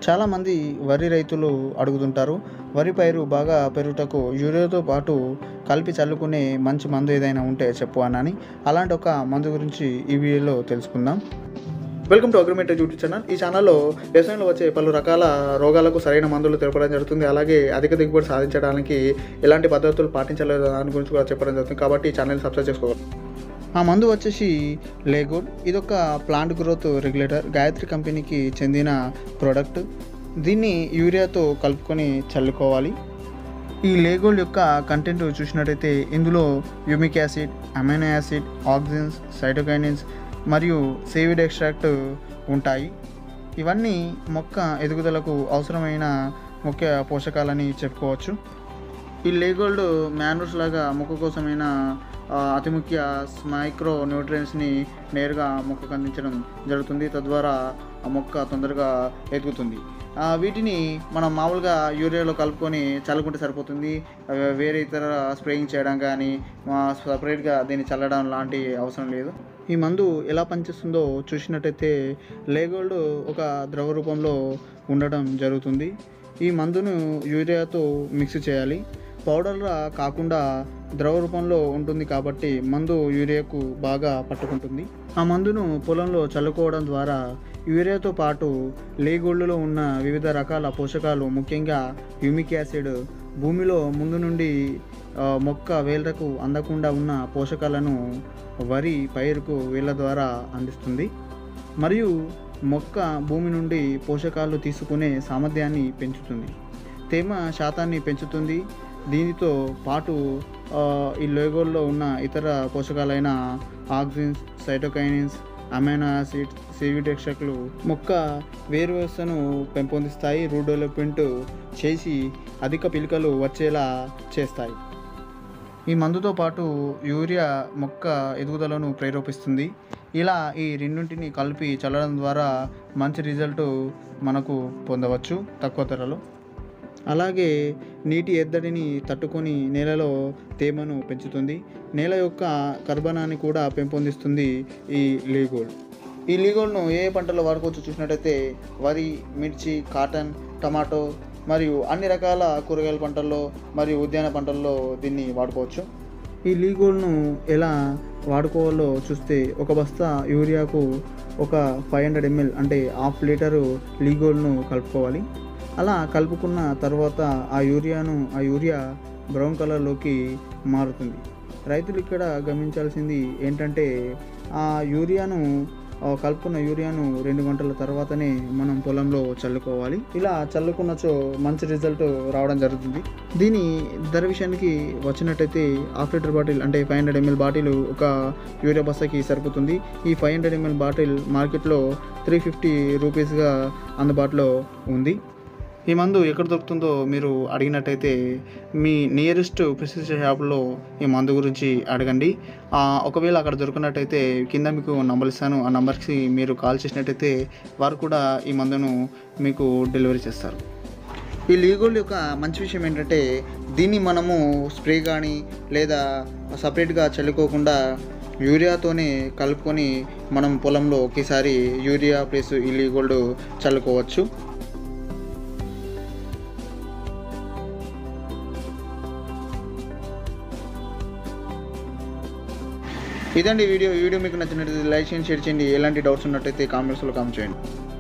చాలామంది వరి రైతులు అడుగుతుంటారు వరి పైరు బాగా పెరుగుటకు యూరియాతో పాటు కలిపి చల్లుకునే మంచి మందు ఏదైనా ఉంటే చెప్పు అని అలాంటి ఒక మందు గురించి ఈ వీడియోలో తెలుసుకుందాం welcome to agreement YouTube channel ఈ ఛానల్లో వ్యవసాయంలో వచ్చే పలు రకాల రోగాలకు సరైన మందులు తెలపడం జరుగుతుంది అలాగే అధిక దిగుబడి సాధించడానికి ఎలాంటి పద్ధతులు పాటించాలో దాని గురించి కూడా చెప్పడం జరుగుతుంది కాబట్టి ఈ ఛానల్ సబ్స్క్రైబ్ చేసుకోవాలి ఆ మందు వచ్చేసి లేగోడ్ ఇదొక ప్లాంట్ గ్రోత్ రెగ్యులేటర్ గాయత్రి కంపెనీకి చెందిన ప్రోడక్ట్ దీన్ని యూరియాతో కలుపుకొని చల్లుకోవాలి ఈ లేగోల్డ్ యొక్క కంటెంట్ చూసినట్టయితే ఇందులో humic acid amino acid oxygens cytokinins మరియు సేవిడ్ ఎక్స్ట్రాక్ట్ ఉంటాయి ఇవన్నీ మొక్క ఎదుగుదలకు అవసరమైన ముఖ్య పోషకాలని చెప్పుకోవచ్చు ఈ లేగోల్డ్ మ్యానూర్స్ లాగా మొక్క కోసమైన ఆ, అతి ముఖ్య మైక్రో న్యూట్రియన్స్ని నేరుగా మొక్కకు అందించడం జరుగుతుంది తద్వారా ఆ మొక్క తొందరగా ఎదుగుతుంది ఆ, వీటిని మనం మామూలుగా యూరియాలో కలుపుకొని చల్లుకుంటే సరిపోతుంది అవి వేరే ఇతర స్ప్రేయింగ్ చేయడం కానీ సపరేట్గా దీన్ని చల్లడం లాంటి అవసరం లేదు ఈ మందు ఎలా పనిచేస్తుందో చూసినట్టయితే లేగోల్డ్ ఒక ద్రవ రూపంలో ఉండడం జరుగుతుంది ఈ మందును యూరియాతో మిక్స్ చేయాలి పౌడర్గా కాకుండా ద్రవ రూపంలో ఉంటుంది కాబట్టి మందు యూరియాకు బాగా పట్టుకుంటుంది ఆ మందును పొలంలో చల్లుకోవడం ద్వారా యూరియాతో పాటు లేగోళ్ళలో ఉన్న వివిధ రకాల పోషకాలు ముఖ్యంగా యూమిక్ యాసిడ్ భూమిలో ముందు నుండి ఆ, మొక్క వేళ్ళకు అందకుండా ఉన్న పోషకాలను వరి పైరుకు వేళ్ళ ద్వారా అందిస్తుంది మరియు మొక్క భూమి నుండి పోషకాలు తీసుకునే సామర్థ్యాన్ని పెంచుతుంది తేమ శాతాన్ని పెంచుతుంది దీనితో పాటు ఆ, ఈ లోగోల్లో ఉన్న ఇతర పోషకాలైన ఆక్సిన్స్ సైటోకైనిన్స్ అమైనో యాసిడ్స్ సివిటెక్స్ట్రాక్లు మొక్క వేరు వ్యవస్థను పెంపొందిస్తాయి రూట్ డెవలప్మెంట్ చేసి అధిక పిలకలు వచ్చేలా చేస్తాయి ఈ మందుతో పాటు యూరియా మొక్క ఎదుగుదలను ప్రేరేపిస్తుంది ఇలా ఈ రెండింటిని కలిపి చల్లడం ద్వారా మంచి రిజల్ట్ మనకు పొందవచ్చు తక్కువ ధరలో అలాగే నీటి ఎద్దడిని తట్టుకొని నేలలో తేమను పెంచుతుంది నేల యొక్క కర్బనాన్ని కూడా పెంపొందిస్తుంది ఈ లీగోల్డ్ ఈ లీగోల్డ్ను ఏ ఏ పంటల్లో వాడుకోవచ్చు చూసినట్టయితే వరి మిర్చి కాటన్ టమాటో మరియు అన్ని రకాల కూరగాయల పంటల్లో మరియు ఉద్యాన పంటల్లో దీన్ని వాడుకోవచ్చు ఈ లీగోల్డ్ను ఎలా వాడుకోవాలో చూస్తే ఒక బస్తా యూరియాకు ఒక ఫైవ్ హండ్రెడ్ ఎంఎల్ అంటే హాఫ్ లీటరు లీగోల్డ్ను కలుపుకోవాలి అలా కలుపుకున్న తర్వాత ఆ యూరియాను ఆ యూరియా బ్రౌన్ కలర్లోకి మారుతుంది రైతులు ఇక్కడ గమనించాల్సింది ఏంటంటే ఆ యూరియాను ఆ కలుపుకున్న యూరియాను రెండు గంటల తర్వాతనే మనం పొలంలో చల్లుకోవాలి ఇలా చల్లుకున్నచో మంచి రిజల్ట్ రావడం జరుగుతుంది దీని ధర విషయానికి వచ్చినట్టయితే హాఫ్ లీటర్ బాటిల్ అంటే ఫైవ్ హండ్రెడ్ ఎంఎల్ బాటిల్ ఒక యూరియా బస్తాకి సరిపోతుంది ఈ ఫైవ్ హండ్రెడ్ ఎంఎల్ బాటిల్ మార్కెట్లో త్రీ ఫిఫ్టీ రూపీస్గా అందుబాటులో ఉంది ఈ మందు ఎక్కడ దొరుకుతుందో మీరు అడిగినట్టయితే మీ నియరెస్ట్ ప్రిస్క్రిప్షన్ షాప్లో ఈ మందు గురించి అడగండి ఆ, ఒకవేళ అక్కడ దొరికినట్టయితే కింద మీకు నంబర్ ఇస్తాను ఆ నంబర్కి మీరు కాల్ చేసినట్టయితే వారు కూడా ఈ మందును మీకు డెలివరీ చేస్తారు ఈ లీగోల్డ్ యొక్క మంచి విషయం ఏంటంటే దీన్ని మనము స్ప్రే కానీ లేదా సపరేట్గా చల్లుకోకుండా యూరియాతోనే కలుపుకొని మనం పొలంలో ఒకేసారి యూరియా ప్లస్ ఈ లీగోల్డ్ చల్లుకోవచ్చు ఇదండి వీడియో ఈ వీడియో మీకు నచ్చినట్లయితే లైక్ చేయండి షేర్ చేయండి ఎలాంటి డౌట్స్ ఉన్నట్టయితే కామెంట్స్లో కామెంట్ చేయండి